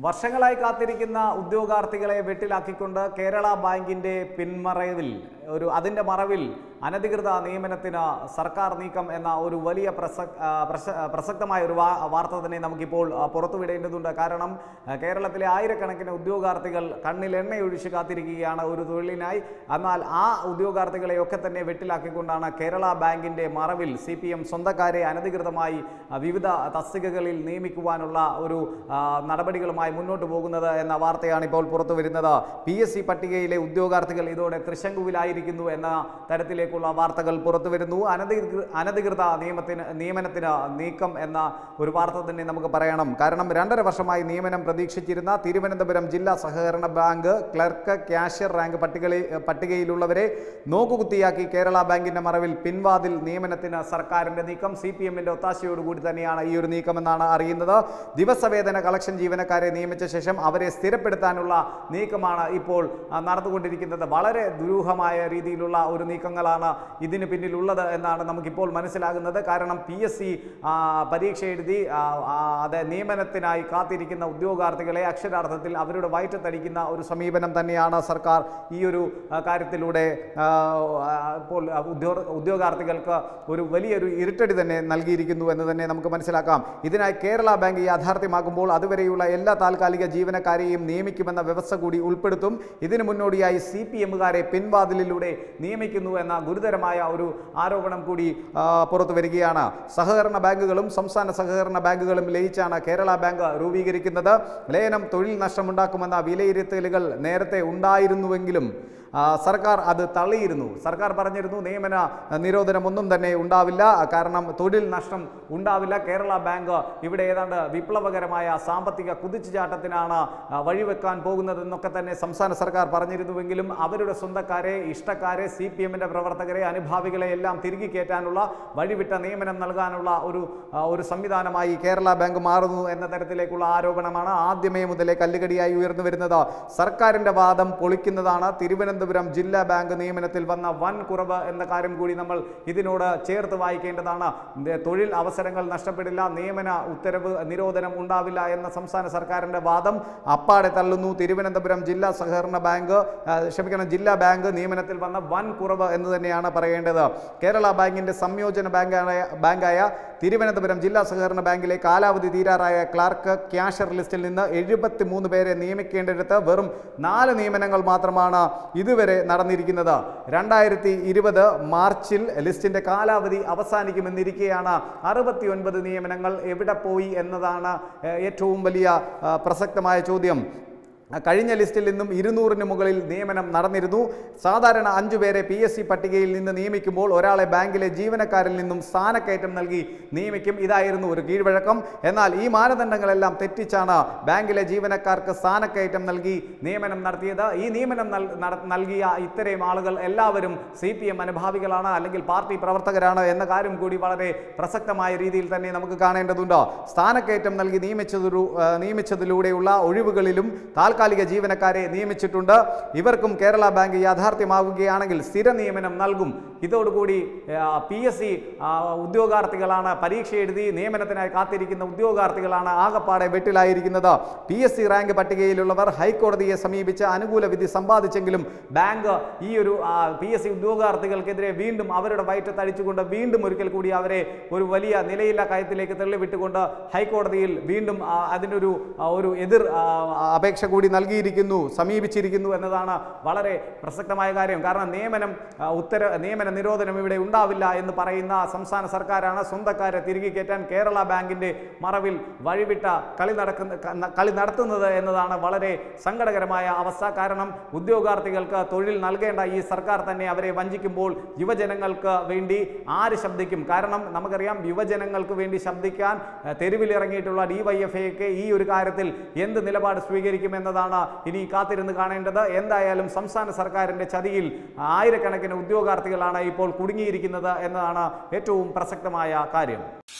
വർഷങ്ങളായി കാത്തിരിക്കുന്ന ഉദ്യോഗാർത്ഥികളെ വെട്ടിലാക്കിക്കൊണ്ട് കേരള ബാങ്കിന്റെ പിന്മറവിൽ ഒരു അതിന്റെ മറവിൽ അനധികൃത നിയമനത്തിന് സർക്കാർ നീക്കം എന്ന ഒരു വലിയ പ്രസക് ആ, പ്രസ- പ്രസക്തമായ ഒരു വാ- വാർത്ത തന്നെ നമുക്കിപ്പോൾ ആ, പുറത്തുവിടേണ്ടതുണ്ട് കാരണം ആ, കേരളത്തിലെ ആയിരക്കണക്കിന് ഉദ്യോഗാർത്ഥികൾ കണ്ണിൽ എണ്ണയൊഴിച്ച് കാത്തിരിക്കുകയാണ് ഒരു തൊഴിലിനായി എന്നാൽ ആ ഉദ്യോഗാർത്ഥികളെയൊക്കെ തന്നെ വെട്ടിലാക്കിക്കൊണ്ടാണ് കേരള ബാങ്കിന്റെ മറവിൽ സി പി എം സ്വന്തക്കാരെ അനധികൃതമായി ആ, വിവിധ തസ്തികകളിൽ നിയമിക്കുവാനുള്ള ഒരു ആ, നടപടികളുമായി മുന്നോട്ട് പോകുന്നത് എന്ന വാർത്തയാണ് ഇപ്പോൾ പുറത്തു വരുന്നത് പി എസ് സി പട്ടികയിലെ ഉദ്യോഗാർത്ഥികൾ ഇതോടെ തൃശങ്കുവിലായിരിക്കുന്നു എന്ന തരത്തിലേക്കുള്ള വാർത്തകൾ പുറത്തു വരുന്നു അനധികൃ അനധികൃത നിയമത്തിന് നിയമനത്തിന് നീക്കം എന്ന ഒരു വാർത്ത തന്നെ നമുക്ക് പറയണം കാരണം രണ്ടര വർഷമായി നിയമനം പ്രതീക്ഷിച്ചിരുന്ന തിരുവനന്തപുരം ജില്ലാ സഹകരണ ബാങ്ക് ക്ലർക്ക് ക്യാഷ്യർ റാങ്ക് പട്ടികയിൽ പട്ടികയിലുള്ളവരെ നോക്കുകുത്തിയാക്കി കേരള ബാങ്കിന്റെ മറവിൽ പിൻവാതിൽ നിയമനത്തിന് സർക്കാരിന്റെ നീക്കം സി പി എമ്മിന്റെ ഒത്താശയോടുകൂടി തന്നെയാണ് ഈ ഒരു നീക്കമെന്നാണ് അറിയുന്നത് ദിവസവേതന കളക്ഷൻ ജീവനക്കാരെ നിയമിച്ച ശേഷം അവരെ സ്ഥിരപ്പെടുത്താനുള്ള നീക്കമാണ് ഇപ്പോൾ ആ, നടന്നുകൊണ്ടിരിക്കുന്നത് വളരെ ദുരൂഹമായ രീതിയിലുള്ള ഒരു നീക്കങ്ങളാണ് ഇതിന് പിന്നിലുള്ളത് എന്നാണ് നമുക്കിപ്പോൾ മനസ്സിലാകുന്നത് കാരണം പി എസ് സി പരീക്ഷ എഴുതി ആ, ആ, അത് നിയമനത്തിനായി കാത്തിരിക്കുന്ന ഉദ്യോഗാർത്ഥികളെ അക്ഷരാർത്ഥത്തിൽ അവരുടെ വയറ്റത്തടിക്കുന്ന ഒരു സമീപനം തന്നെയാണ് സർക്കാർ ഈ ഒരു ആ, കാര്യത്തിലൂടെ ആ, ആ, ഇപ്പോൾ ഉദ്യോഗ ഉദ്യോഗാർത്ഥികൾക്ക് ഒരു വലിയൊരു ഇരുട്ടടി തന്നെ നൽകിയിരിക്കുന്നു എന്ന് തന്നെ നമുക്ക് മനസ്സിലാക്കാം ഇതിനായി കേരള ബാങ്ക് യാഥാർത്ഥ്യമാകുമ്പോൾ അതുവരെയുള്ള എല്ലാ താൽക്കാലിക ജീവനക്കാരെയും നിയമിക്കുമെന്ന വ്യവസ്ഥ കൂടി ഉൾപ്പെടുത്തും ഇതിനു മുന്നോടിയായി സി പി എമ്മുകാരെ പിൻവാതിലിലൂടെ നിയമിക്കുന്നു എന്ന ഗുരുതരമായ ഒരു ആരോപണം കൂടി ആ, പുറത്തു വരികയാണ് സഹകരണ ബാങ്കുകളും സംസ്ഥാന സഹകരണ ബാങ്കുകളും ലയിച്ചാണ് കേരള ബാങ്ക് രൂപീകരിക്കുന്നത് ലയനം തൊഴിൽ നഷ്ടമുണ്ടാക്കുമെന്ന വിലയിരുത്തലുകൾ നേരത്തെ ഉണ്ടായിരുന്നുവെങ്കിലും ആ, സർക്കാർ അത് തള്ളിയിരുന്നു സർക്കാർ പറഞ്ഞിരുന്നു നിയമന നിരോധനമൊന്നും തന്നെ ഉണ്ടാവില്ല കാരണം തൊഴിൽ നഷ്ടം ഉണ്ടാവില്ല കേരള ബാങ്ക് ഇവിടെ ഏതാണ്ട് വിപ്ലവകരമായ സാമ്പത്തിക കുതിച്ചുചാട്ടത്തിനാണ് ആ, വഴിവെക്കാൻ പോകുന്നതെന്നൊക്കെ തന്നെ സംസ്ഥാന സർക്കാർ പറഞ്ഞിരുന്നുവെങ്കിലും അവരുടെ സ്വന്തക്കാരെ ഇഷ്ടക്കാരെ സി പി എമ്മിൻ്റെ പ്രവർത്തകരെ അനുഭാവികളെ എല്ലാം തിരികെ കയറ്റാനുള്ള വഴിവിട്ട നിയമനം നൽകാനുള്ള ഒരു ആ, ഒരു സംവിധാനമായി കേരള ബാങ്ക് മാറുന്നു എന്ന തരത്തിലേക്കുള്ള ആരോപണമാണ് ആദ്യമേ മുതലേ കല്ലുകടിയായി ഉയർന്നു വരുന്നത് സർക്കാരിന്റെ വാദം പൊളിക്കുന്നതാണ് തിരുവനന്തപുരം ജില്ലാ ബാങ്ക് നിയമനത്തിൽ വന്ന വൻ കുറവ് എന്ന കാര്യം കൂടി നമ്മൾ ഇതിനോട് ചേർത്ത് വായിക്കേണ്ടതാണ് ഇത് തൊഴിൽ അവസരങ്ങൾ നഷ്ടപ്പെടില്ല നിയമന ഉത്തരവ് നിരോധനം ഉണ്ടാവില്ല എന്ന സംസ്ഥാന സർക്കാരിന്റെ വാദം അപ്പാടെ തള്ളുന്നു തിരുവനന്തപുരം ജില്ലാ സഹകരണ ബാങ്ക് ആ, ക്ഷമിക്കണം ജില്ലാ ബാങ്ക് നിയമനത്തിൽ വന്ന വൻ കുറവ് എന്ന് തന്നെയാണ് പറയേണ്ടത് കേരള ബാങ്കിന്റെ സംയോജന ബാങ്കായ ബാങ്കായ തിരുവനന്തപുരം ജില്ലാ സഹകരണ ബാങ്കിലെ കാലാവധി തീരാറായ ക്ലാർക്ക് ക്യാഷർ ലിസ്റ്റിൽ നിന്ന് എഴുപത്തി മൂന്ന് പേരെ നിയമിക്കേണ്ടിടത്ത് വെറും നാല് നിയമനങ്ങൾ മാത്രമാണ് ഇതുവരെ നടന്നിരിക്കുന്നത് രണ്ടായിരത്തി ഇരുപത് മാർച്ചിൽ ലിസ്റ്റിന്റെ കാലാവധി അവസാനിക്കുമെന്നിരിക്കെയാണ് അറുപത്തി ഒൻപത് നിയമനങ്ങൾ എവിടെ പോയി എന്നതാണ് ഏഹ്, ഏറ്റവും വലിയ ആ, പ്രസക്തമായ ചോദ്യം കഴിഞ്ഞ ലിസ്റ്റിൽ നിന്നും ഇരുന്നൂറിന് മുകളിൽ നിയമനം നടന്നിരുന്നു സാധാരണ അഞ്ചു പേരെ പി എസ് സി പട്ടികയിൽ നിന്ന് നിയമിക്കുമ്പോൾ ഒരാളെ ബാങ്കിലെ ജീവനക്കാരിൽ നിന്നും സ്ഥാനക്കയറ്റം നൽകി നിയമിക്കും ഇതായിരുന്നു ഒരു കീഴ്വഴക്കം എന്നാൽ ഈ മാനദണ്ഡങ്ങളെല്ലാം തെറ്റിച്ചാണ് ബാങ്കിലെ ജീവനക്കാർക്ക് സ്ഥാനക്കയറ്റം നൽകി നിയമനം നടത്തിയത് ഈ നിയമനം നൽ- നട- നൽകിയ ഇത്തരം ആളുകൾ എല്ലാവരും സി പി എം അനുഭാവികളാണ് അല്ലെങ്കിൽ പാർട്ടി പ്രവർത്തകരാണ് എന്ന കാര്യം കൂടി വളരെ പ്രസക്തമായ രീതിയിൽ തന്നെ നമുക്ക് കാണേണ്ടതുണ്ട് സ്ഥാനക്കയറ്റം നൽകി നിയമിച്ചതൊരു ആ, നിയമിച്ചതിലൂടെയുള്ള ഒഴിവുകളിലും താൽക്കാലിക ജീവനക്കാരെ നിയമിച്ചിട്ടുണ്ട് ഇവർക്കും കേരള ബാങ്ക് യാഥാർത്ഥ്യമാവുകയാണെങ്കിൽ സ്ഥിര നിയമനം നൽകും ഇതോടുകൂടി പി എസ് സി ഉദ്യോഗാർത്ഥികളാണ് പരീക്ഷ എഴുതി നിയമനത്തിനായി കാത്തിരിക്കുന്ന ഉദ്യോഗാർത്ഥികളാണ് ആകപ്പാടെ വെട്ടിലായിരിക്കുന്നത് പി എസ് സി റാങ്ക് പട്ടികയിലുള്ളവർ ഹൈക്കോടതിയെ സമീപിച്ച് അനുകൂല വിധി സമ്പാദിച്ചെങ്കിലും ബാങ്ക് ഈ ഒരു പി എസ് സി ഉദ്യോഗാർത്ഥികൾക്കെതിരെ വീണ്ടും അവരുടെ വയറ്റത്തടിച്ചുകൊണ്ട് വീണ്ടും ഒരിക്കൽ കൂടി അവരെ ഒരു വലിയ നിലയില്ല കയത്തിലേക്ക് തള്ളിവിട്ടുകൊണ്ട് ഹൈക്കോടതിയിൽ വീണ്ടും ആ, അതിനൊരു ആ, ഒരു എതിർ ആ, അപേക്ഷ കൂടി നൽകിയിരിക്കുന്നു സമീപിച്ചിരിക്കുന്നു എന്നതാണ് വളരെ പ്രസക്തമായ കാര്യം കാരണം നിയമനം ആ, ഉത്തര നിയമന നിരോധനം ഇവിടെ ഉണ്ടാവില്ല എന്ന് പറയുന്ന സംസ്ഥാന സർക്കാരാണ് സ്വന്തക്കാരെ തിരികെ കയറ്റാൻ കേരള ബാങ്കിന്റെ മറവിൽ വഴിവിട്ട കളി നടക്കുന്ന ക- കളി നടത്തുന്നത് എന്നതാണ് വളരെ സങ്കടകരമായ അവസ്ഥ കാരണം ഉദ്യോഗാർത്ഥികൾക്ക് തൊഴിൽ നൽകേണ്ട ഈ സർക്കാർ തന്നെ അവരെ വഞ്ചിക്കുമ്പോൾ യുവജനങ്ങൾക്ക് വേണ്ടി ആര് ശബ്ദിക്കും കാരണം നമുക്കറിയാം യുവജനങ്ങൾക്ക് വേണ്ടി ശബ്ദിക്കാൻ ഏഹ്, തെരുവിലിറങ്ങിയിട്ടുള്ള ഡി വൈ എഫ് എക്ക് ഈ ഒരു കാര്യത്തിൽ എന്ത് നിലപാട് സ്വീകരിക്കുമെന്നതാണ് ഇനി കാത്തിരുന്ന് കാണേണ്ടത് എന്തായാലും സംസ്ഥാന സർക്കാരിന്റെ ചതിയിൽ ആയിരക്കണക്കിന് ഉദ്യോഗാർത്ഥികളാണ് ഇപ്പോൾ കുടുങ്ങിയിരിക്കുന്നത് എന്നതാണ് ഏറ്റവും പ്രസക്തമായ കാര്യം